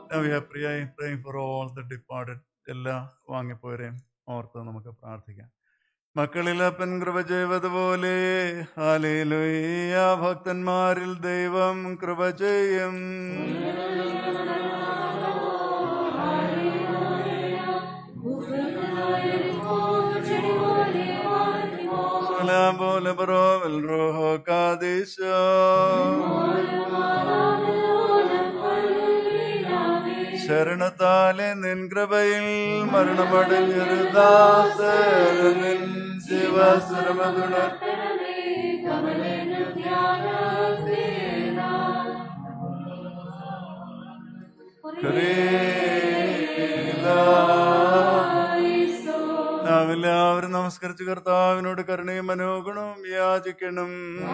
Now we are praying, praying for all the departed. എല്ലാ വാങ്ങിപ്പോരെയും ഓർത്ത് നമുക്ക് പ്രാർത്ഥിക്കാം മക്കളിലപ്പൻ കൃപ ചെയ്തതുപോലെ ഹാലേലുയ്യ ഭക്തന്മാരിൽ ദൈവം കൃപ ചെയ്യും സലാം പോലെ ബറോവൽ റോഹോ കാദിശ ശരണത്താലെ നിൻ കൃപയിൽ മരണമടഞ്ഞൊരു ദാസൻ നിൻ ശിവസുരമതുണ എല്ലാവരും നമസ്കരിച്ച് കർത്താവിനോട് കരുണയും മനോഗുണവും യാചിക്കണം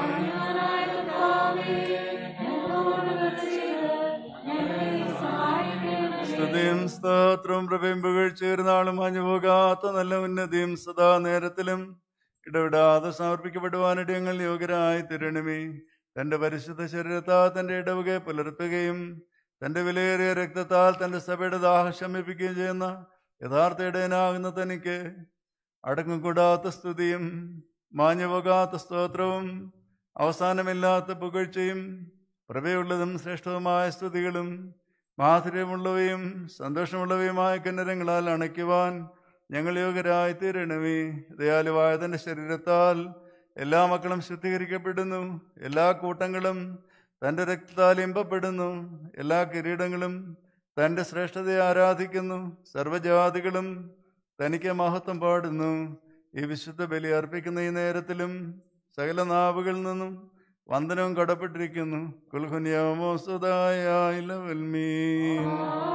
സ്തുതിയും സ്തോത്രവും പ്രഭയും പുകഴ്ചേർന്നാളും മാഞ്ഞു പോകാത്ത നല്ല ഉന്നതിയും സദാ നേരത്തിലും ഇടവിടാതെ സമർപ്പിക്കപ്പെടുവാനായിട്ട് ഞങ്ങൾ യോഗ്യരായി തിരണമേ തന്റെ പരിശുദ്ധ ശരീരത്താൽ തന്റെ ഇടവകയെ പുലർത്തുകയും തന്റെ വിലയേറിയ രക്തത്താൽ തന്റെ സഭയുടെ ദാഹം ശമിപ്പിക്കുകയും ചെയ്യുന്ന യഥാർത്ഥ ഇടയനാകുന്ന തനിക്ക് അടക്കം കൂടാത്ത സ്തുതിയും മാഞ്ഞു പോകാത്ത സ്തോത്രവും അവസാനമില്ലാത്ത പുകഴ്ചയും പ്രഭയുള്ളതും ശ്രേഷ്ഠവുമായ സ്തുതികളും മാധുര്യമുള്ളവയും സന്തോഷമുള്ളവയുമായ കിന്നരങ്ങളാൽ അണയ്ക്കുവാൻ ഞങ്ങൾ യോഗ്യരായി തീരണമേ ദയാലുവായ തന്റെ ശരീരത്താൽ എല്ലാ മക്കളും ശുദ്ധീകരിക്കപ്പെടുന്നു എല്ലാ കൂട്ടങ്ങളും തന്റെ രക്തത്താൽ ഇമ്പപ്പെടുന്നു എല്ലാ കിരീടങ്ങളും തന്റെ ശ്രേഷ്ഠതയെ ആരാധിക്കുന്നു സർവജാതികളും തനിക്ക് മഹത്വം പാടുന്നു ഈ വിശുദ്ധ ബലി അർപ്പിക്കുന്ന ഈ നേരത്തിലും സകല നാവുകളിൽ നിന്നും വന്ദനവും കടപ്പെട്ടിരിക്കുന്നു കുൽഹുനിയമോ സുതായാൽമീൻ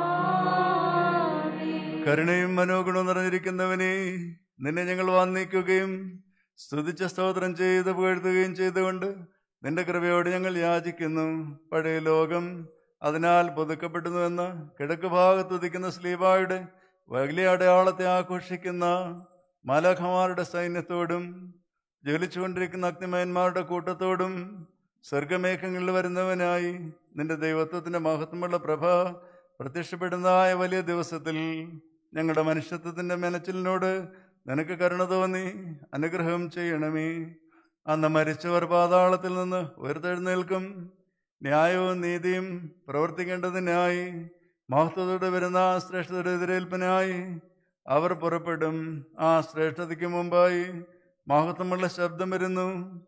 കരുണയും മനോഗുണവും നിറഞ്ഞിരിക്കുന്നവനെ നിന്നെ ഞങ്ങൾ വന്ദിക്കുകയും സ്തുതിച്ച സ്തോത്രം ചെയ്ത് പുകഴ്ത്തുകയും ചെയ്തുകൊണ്ട് നിന്റെ കൃപയോട് ഞങ്ങൾ യാചിക്കുന്നു പഴയ ലോകം അതിനാൽ പുതുക്കപ്പെടുന്നുവെന്ന് കിഴക്ക് ഭാഗത്ത് ഉദിക്കുന്ന സ്ലീബായുടെ വലിയ അടയാളത്തെ ആഘോഷിക്കുന്ന മലഖമാരുടെ സൈന്യത്തോടും ജ്വലിച്ചുകൊണ്ടിരിക്കുന്ന അഗ്നിമയന്മാരുടെ കൂട്ടത്തോടും സ്വർഗമേഘങ്ങളിൽ വരുന്നവനായി നിന്റെ ദൈവത്വത്തിന്റെ മഹത്വമുള്ള പ്രഭ പ്രത്യക്ഷപ്പെടുന്നതായ വലിയ ദിവസത്തിൽ ഞങ്ങളുടെ മനുഷ്യത്വത്തിന്റെ മെനച്ചിലിനോട് നിനക്ക് കരുണ തോന്നി അനുഗ്രഹം ചെയ്യണമേ അന്ന് മരിച്ചവർ പാതാളത്തിൽ നിന്ന് ഉയർത്തെഴുന്നേൽക്കും ന്യായവും നീതിയും പ്രവർത്തിക്കേണ്ടതിനായി മഹത്വത്തോടെ വരുന്ന ആ ശ്രേഷ്ഠതയുടെ എതിരേൽപ്പിനായി അവർ പുറപ്പെടും ആ ശ്രേഷ്ഠതയ്ക്ക് മുമ്പായി മഹത്വമുള്ള ശബ്ദം വരുന്നു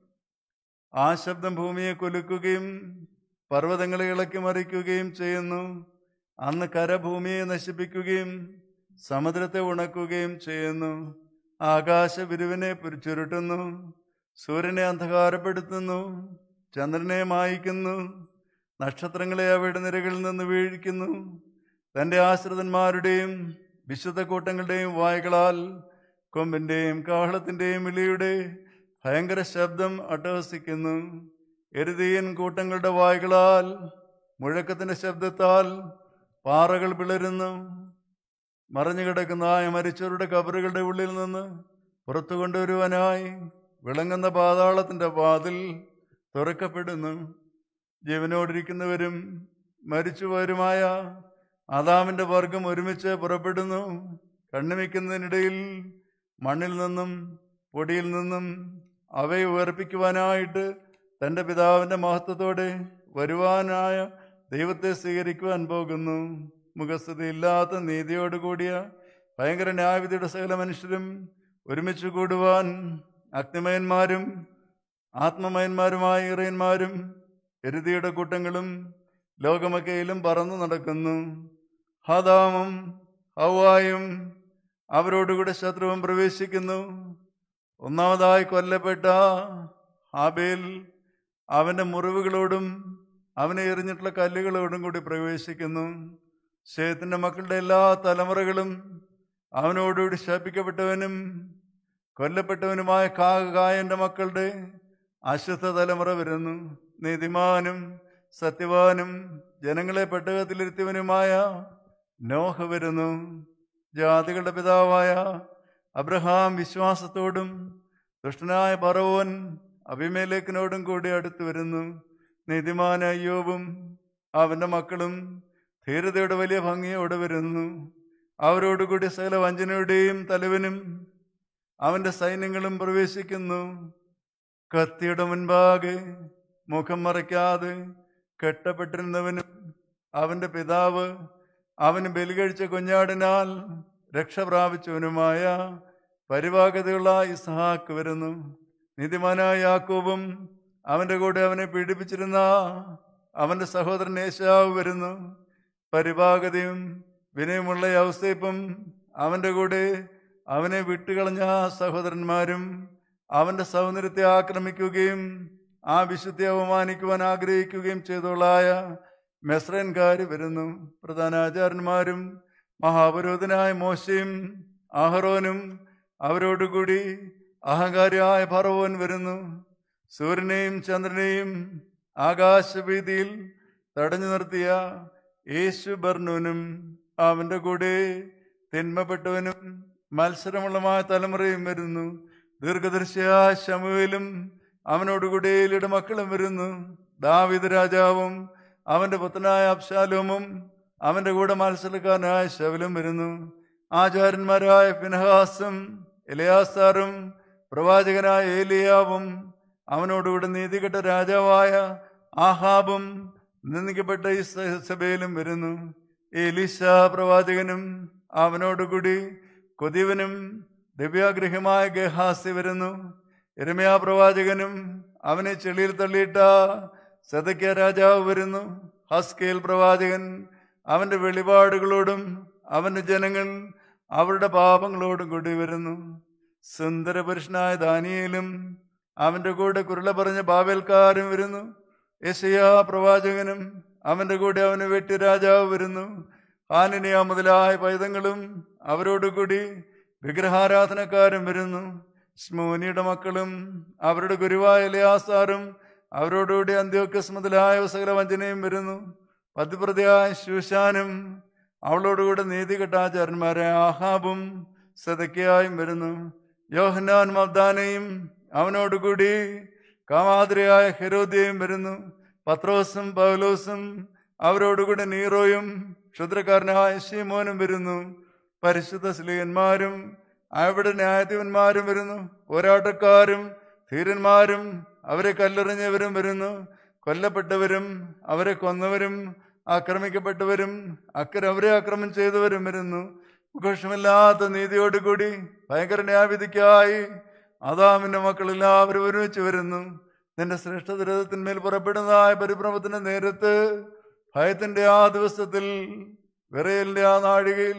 ആ ശബ്ദം ഭൂമിയെ കുലുക്കുകയും പർവ്വതങ്ങളെ ഇളക്കി മറിക്കുകയും ചെയ്യുന്നു അന്ന് കര ഭൂമിയെ നശിപ്പിക്കുകയും സമുദ്രത്തെ ഉണക്കുകയും ചെയ്യുന്നു ആകാശ വിരുവിനെ ചുരുട്ടുന്നു സൂര്യനെ അന്ധകാരപ്പെടുത്തുന്നു ചന്ദ്രനെ മായിക്കുന്നു നക്ഷത്രങ്ങളെ അവയുടെ നിരകളിൽ നിന്ന് വീഴിക്കുന്നു തന്റെ ആശ്രിതന്മാരുടെയും വിശുദ്ധ കൂട്ടങ്ങളുടെയും വായകളാൽ കൊമ്പിന്റെയും കാഹളത്തിന്റെയും വിളിയുടെ ഭയങ്കര ശബ്ദം അട്ടഹസിക്കുന്നു എരുതിയൻ കൂട്ടങ്ങളുടെ വായകളാൽ മുഴക്കത്തിന്റെ ശബ്ദത്താൽ പാറകൾ പിളരുന്നു മറഞ്ഞു കിടക്കുന്നതായ മരിച്ചവരുടെ കബറുകളുടെ ഉള്ളിൽ നിന്ന് പുറത്തു കൊണ്ടുവരുവാനായി വിളങ്ങുന്ന പാതാളത്തിന്റെ വാതിൽ തുറക്കപ്പെടുന്നു ജീവനോടിരിക്കുന്നവരും മരിച്ചുപോരുമായ ആദാമിന്റെ വർഗം ഒരുമിച്ച് പുറപ്പെടുന്നു കണ്ണുമിക്കുന്നതിനിടയിൽ മണ്ണിൽ നിന്നും പൊടിയിൽ നിന്നും അവയെ ഉയർപ്പിക്കുവാനായിട്ട് തന്റെ പിതാവിന്റെ മഹത്വത്തോടെ വരുവാനായ ദൈവത്തെ സ്വീകരിക്കുവാൻ പോകുന്നു മുഖസ്ഥതയില്ലാത്ത നീതിയോടുകൂടിയ ഭയങ്കര ന്യായവിധിയുടെ സകല മനുഷ്യരും ഒരുമിച്ച് കൂടുവാൻ അഗ്നിമയന്മാരും ആത്മമയന്മാരുമായ ഇറയന്മാരും എരുതിയുടെ കൂട്ടങ്ങളും ലോകമൊക്കെയിലും പറന്നു നടക്കുന്നു ഹദാമും ഹവായും അവരോടുകൂടെ ശത്രുവും പ്രവേശിക്കുന്നു ഒന്നാമതായി കൊല്ലപ്പെട്ട ആബേൽ അവന്റെ മുറിവുകളോടും അവനെ എറിഞ്ഞിട്ടുള്ള കല്ലുകളോടും കൂടി പ്രവേശിക്കുന്നു ശേത്തിന്റെ മക്കളുടെ എല്ലാ തലമുറകളും അവനോടുകൂടി ശപിക്കപ്പെട്ടവനും കൊല്ലപ്പെട്ടവനുമായ കായന്റെ മക്കളുടെ അശുദ്ധ തലമുറ വരുന്നു നീതിമാനും സത്യവാനും ജനങ്ങളെ പെട്ടകത്തിലിരുത്തിയവനുമായ നോഹ വരുന്നു ജാതികളുടെ പിതാവായ അബ്രഹാം വിശ്വാസത്തോടും ദുഷ്ടനായ പറവോൻ അഭിമേലേക്കിനോടും കൂടി അടുത്തു വരുന്നു നീതിമാന അയ്യോബും അവന്റെ മക്കളും ധീരതയുടെ വലിയ ഭംഗിയോടെ വരുന്നു അവരോടുകൂടി സകല വഞ്ചനയുടെയും തലവനും അവന്റെ സൈന്യങ്ങളും പ്രവേശിക്കുന്നു കത്തിയുടെ മുൻപാകെ മുഖം മറയ്ക്കാതെ കെട്ടപ്പെട്ടിരുന്നവനും അവന്റെ പിതാവ് അവന് ബലികഴിച്ച കുഞ്ഞാടിനാൽ രക്ഷ പ്രാപിച്ചവനുമായ പരിവാഹതയുള്ള ഇസ്ഹാക്ക് വരുന്നു നീതിമാനായ യാക്കോബും അവന്റെ കൂടെ അവനെ പീഡിപ്പിച്ചിരുന്ന അവന്റെ സഹോദരൻ യേശാവ് വരുന്നു പരിപാകതയും വിനയമുള്ള യൗസേപ്പും അവന്റെ കൂടെ അവനെ വിട്ടുകളഞ്ഞ സഹോദരന്മാരും അവന്റെ സൗന്ദര്യത്തെ ആക്രമിക്കുകയും ആ വിശുദ്ധി അവമാനിക്കുവാൻ ആഗ്രഹിക്കുകയും ചെയ്തോളായ മെസ്രൻകാര് വരുന്നു പ്രധാനാചാര്യന്മാരും മഹാപുരോധനായ മോശയും അഹറോനും അവരോടുകൂടി അഹങ്കാരിയായ ഫറവോൻ വരുന്നു സൂര്യനെയും ചന്ദ്രനെയും ആകാശവീതിയിൽ തടഞ്ഞു നിർത്തിയ യേശു ബർണുനും അവന്റെ കൂടെ തിന്മപ്പെട്ടവനും മത്സരമുള്ളമായ തലമുറയും വരുന്നു ദീർഘദർശിയായ ശമുവേലും അവനോടുകൂടി മക്കളും വരുന്നു ദാവിദ് രാജാവും അവന്റെ പുത്രനായ അബ്ശാലോമും അവന്റെ കൂടെ മത്സരക്കാരനായ ശവലും വരുന്നു ആചാര്യന്മാരായ ഫിനഹാസും എലയാസാറും പ്രവാചകനായ ഏലിയാവും അവനോടുകൂടെ നീതികെട്ട രാജാവായ ആഹാബും നിന്ദിക്കപ്പെട്ട ഇസബേലും വരുന്നു എലിശ പ്രവാചകനും അവനോടുകൂടി കൊതിവനും ദിവ്യാഗ്രഹമായ ഗഹാസി വരുന്നു എരമയാ പ്രവാചകനും അവനെ ചെളിയിൽ തള്ളിയിട്ട സദക്യ രാജാവ് വരുന്നു ഹസ്കേൽ പ്രവാചകൻ അവന്റെ വെളിപാടുകളോടും അവന്റെ ജനങ്ങൾ അവരുടെ പാപങ്ങളോടും കൂടി വരുന്നു സുന്ദരപുരുഷനായ ദാനിയേലും അവന്റെ കൂടെ കുരുള പറഞ്ഞ ബാബേൽക്കാരും വരുന്നു യശയാ പ്രവാചകനും അവന്റെ കൂടെ അവന് വെട്ടി രാജാവ് വരുന്നു ഹാനിനിയ മുതലായ പൈതങ്ങളും അവരോടുകൂടി വിഗ്രഹാരാധനക്കാരും വരുന്നു സ്മൂനിയുടെ മക്കളും അവരുടെ ഗുരുവായ ലിയാസാറും അവരോടുകൂടി അന്ത്യോക്കസ് മുതലായ സകല വഞ്ചനയും വരുന്നു പതിപ്രതിയായ ശൂശാനും അവളോടുകൂടെ നീതികെട്ടാചാരന്മാരായ ആഹാബും സദക്കിയായും വരുന്നു യോഹന്നാൻ മബ്ദാനയും അവനോടുകൂടി കാമാതിരിയായ ഹെരോദ്യയും വരുന്നു പത്രോസും പൗലോസും അവരോടുകൂടി നീറോയും ക്ഷുദ്രക്കാരനായ ശീമോനും വരുന്നു പരിശുദ്ധ സ്ലീയന്മാരും അവിടെ ന്യായാധിപന്മാരും വരുന്നു പോരാട്ടക്കാരും ധീരന്മാരും അവരെ കല്ലെറിഞ്ഞവരും വരുന്നു കൊല്ലപ്പെട്ടവരും അവരെ കൊന്നവരും ആക്രമിക്കപ്പെട്ടവരും അക്കരെ അവരെ ആക്രമം ചെയ്തവരും വരുന്നു മുഖക്ഷമില്ലാത്ത നീതിയോടുകൂടി ഭയങ്കര ന്യായവിധിക്കായി അതാമിന്റെ മക്കളെല്ലാവരും ഒരുമിച്ച് വരുന്നു നിന്റെ ശ്രേഷ്ഠദുരിതത്തിന്മേൽ പുറപ്പെടുന്നതായ പരിഭ്രമത്തിന്റെ നേരത്ത് ഭയത്തിന്റെ ആ ദിവസത്തിൽ വിറയലിന്റെ ആ നാഴികയിൽ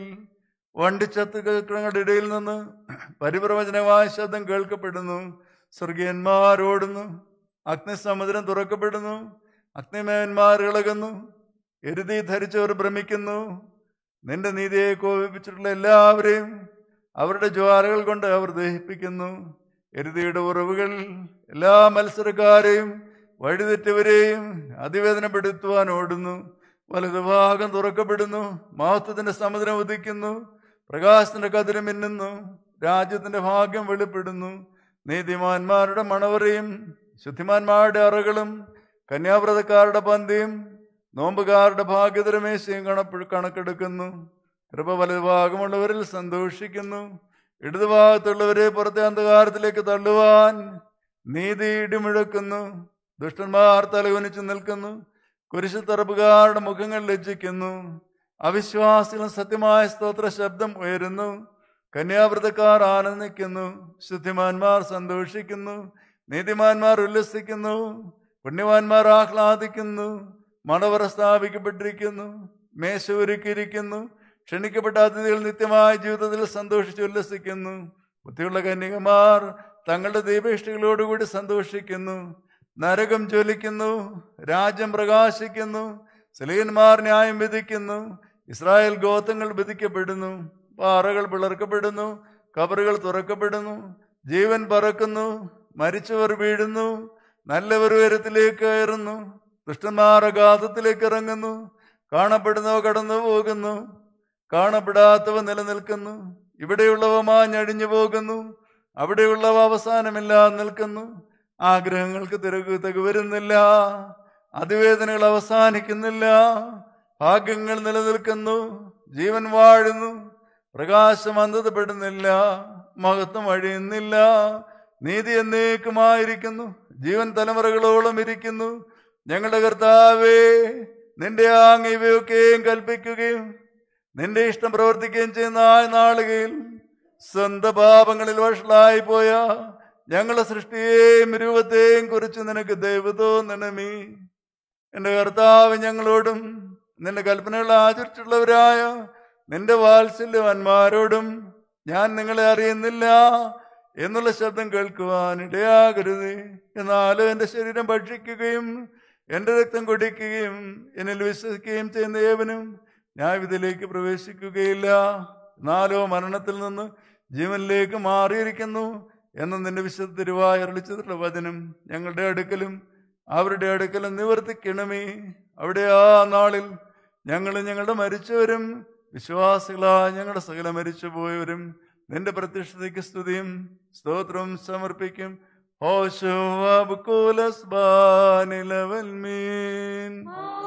വണ്ടിച്ചത്തുകളുടെ ഇടയിൽ നിന്ന് പരിപ്രവചനമായ ശബ്ദം കേൾക്കപ്പെടുന്നു സ്വർഗീയന്മാരോടുന്നു അഗ്നിസമുദ്രം തുറക്കപ്പെടുന്നു അഗ്നിമയന്മാർ ഇളകുന്നു എരുതി ധരിച്ചവർ ഭ്രമിക്കുന്നു നിന്റെ നീതിയെ കോപിപ്പിച്ചിട്ടുള്ള എല്ലാവരെയും അവരുടെ ജ്വാലകൾ കൊണ്ട് അവർ ദഹിപ്പിക്കുന്നു എരുതിയുടെ ഉറവുകൾ എല്ലാ മത്സരക്കാരെയും വഴിതെറ്റവരെയും അതിവേദനപ്പെടുത്തുവാൻ ഓടുന്നു വലതുഭാഗം തുറക്കപ്പെടുന്നു മഹത്വത്തിന്റെ സമുദ്രം ഉദിക്കുന്നു പ്രകാശത്തിന്റെ കതിര് മിന്നുന്നു രാജ്യത്തിന്റെ ഭാഗ്യം വെളിപ്പെടുന്നു നീതിമാന്മാരുടെ മണവറയും ശുദ്ധിമാന്മാരുടെ അറകളും കന്യാവ്രതക്കാരുടെ പന്തിയും നോമ്പുകാരുടെ ഭാഗ്യതരമേശയും കണപ്പ് കണക്കെടുക്കുന്നു കൃപ വലതുഭാഗമുള്ളവരിൽ സന്തോഷിക്കുന്നു ഇടതുഭാഗത്തുള്ളവരെ പുറത്തെ അന്ധകാരത്തിലേക്ക് തള്ളുവാൻ നീതി ഇടിമുഴക്കുന്നു ദുഷ്ടന്മാർ തലകുനിച്ചു നിൽക്കുന്നു കുരിശുത്തറപ്പുകാരുടെ മുഖങ്ങൾ ലജ്ജിക്കുന്നു അവിശ്വാസികളും സത്യമായ സ്തോത്ര ശബ്ദം ഉയരുന്നു കന്യാവ്രതക്കാർ ആനന്ദിക്കുന്നു ശുദ്ധിമാന്മാർ സന്തോഷിക്കുന്നു നീതിമാന്മാർ ഉല്ലസിക്കുന്നു പുണ്യവാന്മാർ ആഹ്ലാദിക്കുന്നു മണവറ സ്ഥാപിക്കപ്പെട്ടിരിക്കുന്നു മേശ ഒരുക്കിയിരിക്കുന്നു ക്ഷണിക്കപ്പെട്ട അതിഥികൾ നിത്യമായ ജീവിതത്തിൽ സന്തോഷിച്ച് ഉല്ലസിക്കുന്നു ബുദ്ധിയുള്ള കന്യകമാർ തങ്ങളുടെ ദീപേഷ്ടികളോടുകൂടി സന്തോഷിക്കുന്നു നരകം ജ്വലിക്കുന്നു രാജ്യം പ്രകാശിക്കുന്നു സിലിയന്മാർ ന്യായം വിധിക്കുന്നു ഇസ്രായേൽ ഗോത്രങ്ങൾ വിധിക്കപ്പെടുന്നു പാറകൾ പിളർക്കപ്പെടുന്നു കബറുകൾ തുറക്കപ്പെടുന്നു ജീവൻ പറക്കുന്നു മരിച്ചവർ വീഴുന്നു നല്ലവർ ഉയരത്തിലേക്ക് കയറുന്നു ദുഷ്ടന്മാർ അഗാധത്തിലേക്ക് ഇറങ്ങുന്നു കാണപ്പെടുന്നവ കടന്നു പോകുന്നു കാണപ്പെടാത്തവ നിലനിൽക്കുന്നു ഇവിടെയുള്ളവ മാഞ്ഞഴിഞ്ഞു പോകുന്നു അവിടെയുള്ളവ അവസാനമില്ലാതെ നിൽക്കുന്നു ആഗ്രഹങ്ങൾക്ക് തിരക്ക് തികവരുന്നില്ല അതിവേദനകൾ അവസാനിക്കുന്നില്ല ഭാഗ്യങ്ങൾ നിലനിൽക്കുന്നു ജീവൻ വാഴുന്നു പ്രകാശം അന്ധതപ്പെടുന്നില്ല മഹത്വം അഴിയുന്നില്ല നീതി എന്നേക്കുമായിരിക്കുന്നു ജീവൻ തലമുറകളോളം ഇരിക്കുന്നു ഞങ്ങളുടെ കർത്താവേ നിന്റെ ആങ് ഇവയൊക്കെയും കൽപ്പിക്കുകയും നിന്റെ ഇഷ്ടം പ്രവർത്തിക്കുകയും ചെയ്യുന്ന ആ നാളുകയിൽ സ്വന്തം പാപങ്ങളിൽ വഷളായി പോയ ഞങ്ങളുടെ സൃഷ്ടിയെയും രൂപത്തെയും കുറിച്ച് നിനക്ക് ദൈവ തോന്നണമേ എന്റെ കർത്താവ് ഞങ്ങളോടും നിന്റെ കൽപ്പനകൾ ആചരിച്ചുള്ളവരായ നിന്റെ വാത്സല്യവാന്മാരോടും ഞാൻ നിങ്ങളെ അറിയുന്നില്ല എന്നുള്ള ശബ്ദം കേൾക്കുവാൻ ഇടയാകരുത് എന്നാലും എൻ്റെ ശരീരം ഭക്ഷിക്കുകയും എൻ്റെ രക്തം കുടിക്കുകയും എന്നിൽ വിശ്വസിക്കുകയും ചെയ്യുന്ന ഏവനും ന്യായവിധിയിലേക്ക് പ്രവേശിക്കുകയില്ല എന്നാലോ മരണത്തിൽ നിന്ന് ജീവനിലേക്ക് മാറിയിരിക്കുന്നു എന്ന് നിന്റെ വിശുദ്ധ തിരുവായി അരളിച്ചതിലുള്ള വചനം ഞങ്ങളുടെ അടുക്കലും അവരുടെ അടുക്കലും നിവർത്തിക്കണമേ അവിടെ ആ നാളിൽ ഞങ്ങൾ ഞങ്ങളുടെ മരിച്ചവരും വിശ്വാസികളായ ഞങ്ങളുടെ സകല മരിച്ചുപോയവരും നിന്റെ പ്രത്യക്ഷതയ്ക്ക് സ്തുതിയും സ്തോത്രവും സമർപ്പിക്കും ഹോശോ അബ്കുലസ് ബാനിലവൽ മീൻ ആമേൻ